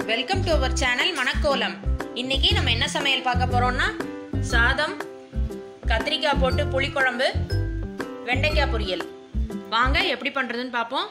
welcome to our channel Manakkolam இன்னைக்கு நம்ம என்ன சமையல் பார்க்க போறோம்னா சாதம் கத்திரிக்காய் போட்டு புளிக்குழம்பு வெண்டைக்காய் பொரியல் வாங்க எப்படி பண்றதுன்னு பார்ப்போம்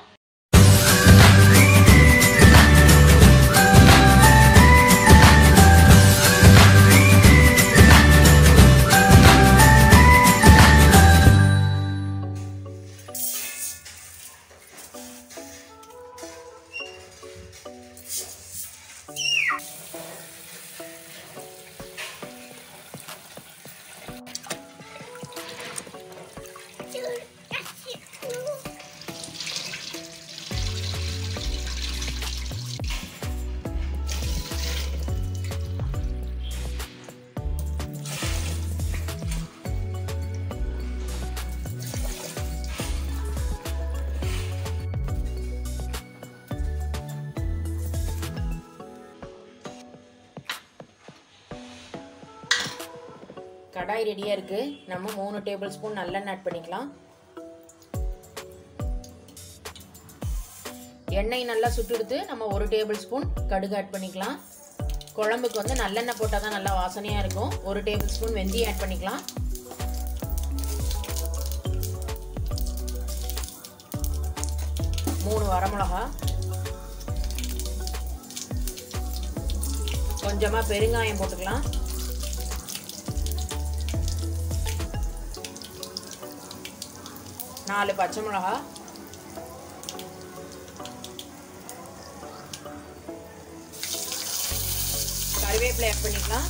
கடாய் ரெடியாக இருக்குது நம்ம மூணு டேபிள் ஸ்பூன் நல்லெண்ணெய் ஆட் பண்ணிக்கலாம் எண்ணெய் நல்லா சுட்டுடுத்து நம்ம ஒரு டேபிள் ஸ்பூன் கடுகு ஆட் பண்ணிக்கலாம் குழம்புக்கு வந்து நல்லெண்ணெய் போட்டால் தான் நல்லா வாசனையாக இருக்கும் ஒரு டேபிள் ஸ்பூன் வெந்தயம் ஆட் பண்ணிக்கலாம் மூணு வரமிளகா கொஞ்சமாக பெருங்காயம் போட்டுக்கலாம் நாலு பச்சை மிளகா கருவேப்பிலை ஆட் பண்ணிக்கலாம்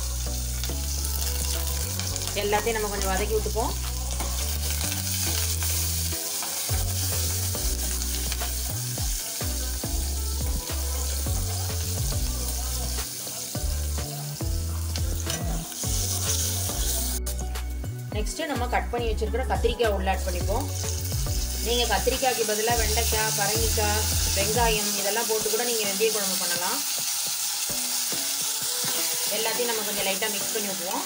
எல்லாத்தையும் நம்ம கொஞ்சம் வதக்கி விட்டுப்போம் நெக்ஸ்ட்டு நம்ம கட் பண்ணி வச்சுருக்கிற கத்திரிக்காய் உள்ள ஆட் பண்ணிப்போம் நீங்கள் கத்திரிக்காய்க்கு பதிலாக வெண்டைக்காய் பரங்கிக்காய் வெங்காயம் இதெல்லாம் போட்டு கூட நீங்கள் வெந்தய குழம்பு பண்ணலாம் எல்லாத்தையும் நம்ம கொஞ்சம் லைட்டாக மிக்ஸ் பண்ணி விட்டுருவோம்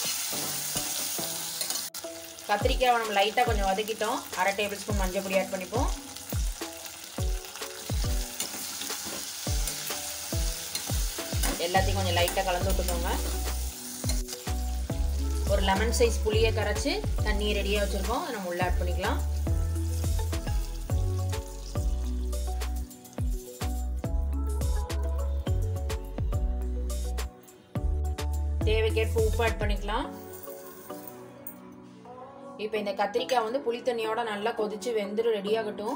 கத்திரிக்காவை நம்ம லைட்டாக கொஞ்சம் வதக்கிட்டோம் அரை டேபிள் ஸ்பூன் மஞ்சள் பொடி ஆட் பண்ணிப்போம் எல்லாத்தையும் கொஞ்சம் லைட்டாக கலந்து விட்டுக்கோங்க ஒரு லெமன் சைஸ் புளியை கரைச்சி தண்ணியை ரெடியாக வச்சுருக்கோம் அதை நம்ம உள்ளே ஆட் பண்ணிக்கலாம் தேவைக்கேற்ப உப்பு ஆட் பண்ணிக்கலாம் இப்போ இந்த கத்திரிக்காய் வந்து புளி தண்ணியோட நல்லா கொதிச்சு வெந்துடும் ரெடியாகட்டும்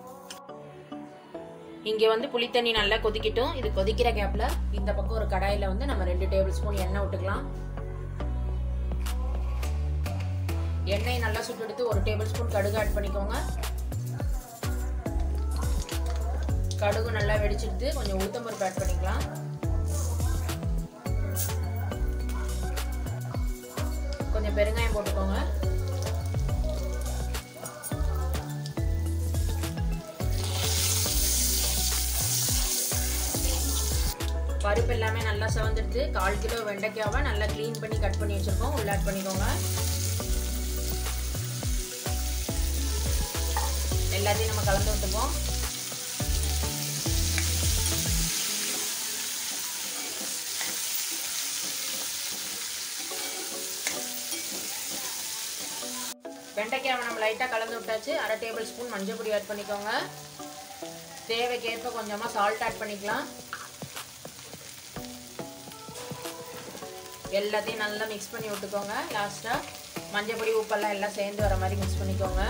இங்கே வந்து புளித்தண்ணி நல்லா கொதிக்கட்டும் இது கொதிக்கிற கேப்பில் இந்த பக்கம் ஒரு கடாயில் வந்து நம்ம ரெண்டு டேபிள் ஸ்பூன் எண்ணெய் விட்டுக்கலாம் எண்ணெய் நல்லா சுட்டெடுத்து ஒரு டேபிள் ஸ்பூன் கடுகு ஆட் பண்ணிக்கோங்க கடுகு நல்லா வெடிச்சிடுத்து கொஞ்சம் உளுத்தம்பருப்பு ஆட் பண்ணிக்கலாம் கொஞ்சம் பெருங்காயம் போட்டுக்கோங்க பருப்பு எல்லாமே நல்லா செவந்துடுத்து கால் கிலோ வெண்டைக்காவை நல்லா க்ளீன் பண்ணி கட் பண்ணி வச்சுருக்கோம் உள்ள ஆட் பண்ணிக்கோங்க எல்லாத்தையும் நம்ம கலந்து விட்டுப்போம் வெண்டைக்காவை நம்ம லைட்டாக கலந்து விட்டாச்சு அரை டேபிள் ஸ்பூன் மஞ்சள் பொடி ஆட் பண்ணிக்கோங்க தேவைக்கேற்ப கொஞ்சமாக சால்ட் ஆட் பண்ணிக்கலாம் எல்லாத்தையும் நல்லா மிக்ஸ் பண்ணி விட்டுக்கோங்க லாஸ்ட்டாக மஞ்சள் பொடி உப்பெல்லாம் எல்லாம் சேர்ந்து வர மாதிரி மிக்ஸ் பண்ணிக்கோங்க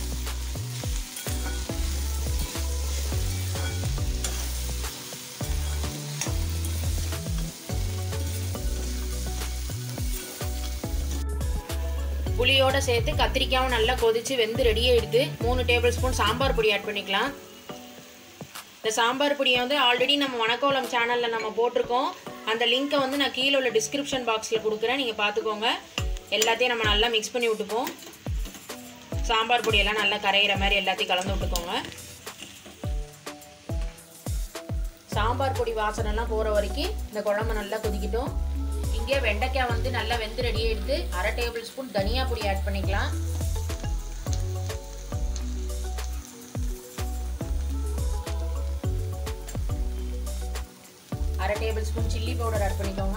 புளியோட சேர்த்து கத்திரிக்காயும் நல்லா கொதிச்சு வெந்து ரெடியாக எடுத்து மூணு டேபிள் ஸ்பூன் சாம்பார் பொடி ஆட் பண்ணிக்கலாம் இந்த சாம்பார் பொடியை வந்து ஆல்ரெடி நம்ம வனக்கோலம் சேனலில் நம்ம போட்டிருக்கோம் அந்த லிங்க்கை வந்து நான் கீழே உள்ள டிஸ்கிரிப்ஷன் பாக்ஸில் கொடுக்குறேன் நீங்கள் பார்த்துக்கோங்க எல்லாத்தையும் நம்ம நல்லா மிக்ஸ் பண்ணி விட்டுப்போம் சாம்பார் பொடியெல்லாம் நல்லா கரையிற மாதிரி எல்லாத்தையும் கலந்து விட்டுக்கோங்க சாம்பார் பொடி வாசனைலாம் போகிற வரைக்கும் இந்த குழம்பு நல்லா கொதிக்கட்டும் இங்கே வெண்டைக்காய் வந்து நல்லா வெந்து ரெடி எடுத்து அரை டேபிள் ஸ்பூன் தனியா பொடி ஆட் பண்ணிக்கலாம் அரை tablespoon chilli powder add பண்ணிக்கோங்க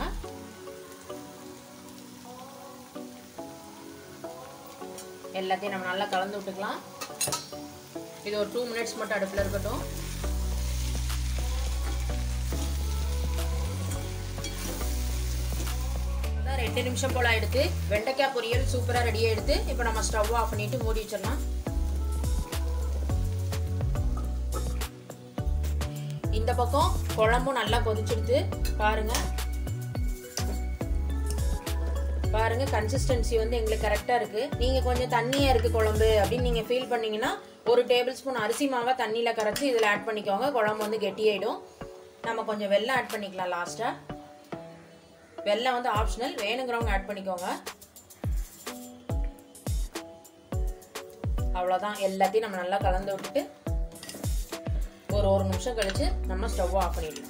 எல்லாத்தையும் நம்ம நல்லா கலந்து விட்டுக்கலாம் இது ஒரு டூ மினிட்ஸ் மட்டும் அடுப்பில் இருக்கட்டும் ரெண்டு நிமிஷம் போல் ஆயிடுத்து வெண்டைக்காய் பொரியல் சூப்பராக ரெடி ஆயிடுத்து இப்போ நம்ம ஸ்டவ் ஆஃப் பண்ணிட்டு மூடி வச்சிடலாம் இந்த பக்கம் குழம்பும் நல்லா கொதிச்சிடுது பாருங்க பாருங்க கன்சிஸ்டன்சி வந்து எங்களுக்கு கரெக்டாக இருக்கு நீங்க கொஞ்சம் தண்ணியா இருக்கு குழம்பு அப்படின்னு நீங்க ஃபீல் பண்ணீங்கன்னா ஒரு டேபிள் ஸ்பூன் அரிசி மாவை தண்ணியில கரைச்சி இதில் ஆட் பண்ணிக்கோங்க குழம்பு வந்து கெட்டியாயிடும் நம்ம கொஞ்சம் வெள்ளம் ஆட் பண்ணிக்கலாம் லாஸ்டா வெள்ளம் வந்து ஆப்ஷனல் வேணுங்கிறவங்க ஆட் பண்ணிக்கோங்க அவ்வளோதான் எல்லாத்தையும் நம்ம நல்லா கலந்து விட்டுட்டு ஒரு ஒரு நிமிஷம் கழிச்சு நம்ம ஸ்டவ் ஆஃப் பண்ணிடலாம்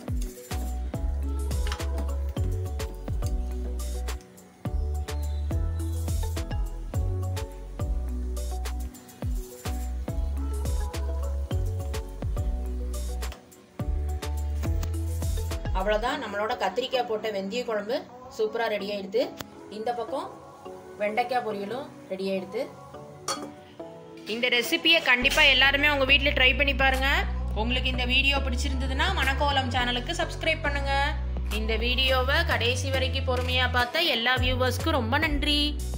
அவ்வளோதான் நம்மளோட கத்திரிக்காய் போட்ட வெந்தய குழம்பு சூப்பராக ரெடி ஆயிடுது இந்த பக்கம் வெண்டைக்காய் பொரியலும் ரெடி ஆயிடுது இந்த ரெசிபியை கண்டிப்பாக எல்லாருமே உங்கள் வீட்டில் ட்ரை பண்ணி பாருங்கள் உங்களுக்கு இந்த வீடியோ பிடிச்சிருந்ததுன்னா மணக்கோலம் சேனலுக்கு சப்ஸ்கிரைப் பண்ணுங்கள் இந்த வீடியோவை கடைசி வரைக்கும் பொறுமையாக பார்த்த எல்லா வியூவர்ஸ்க்கும் ரொம்ப நன்றி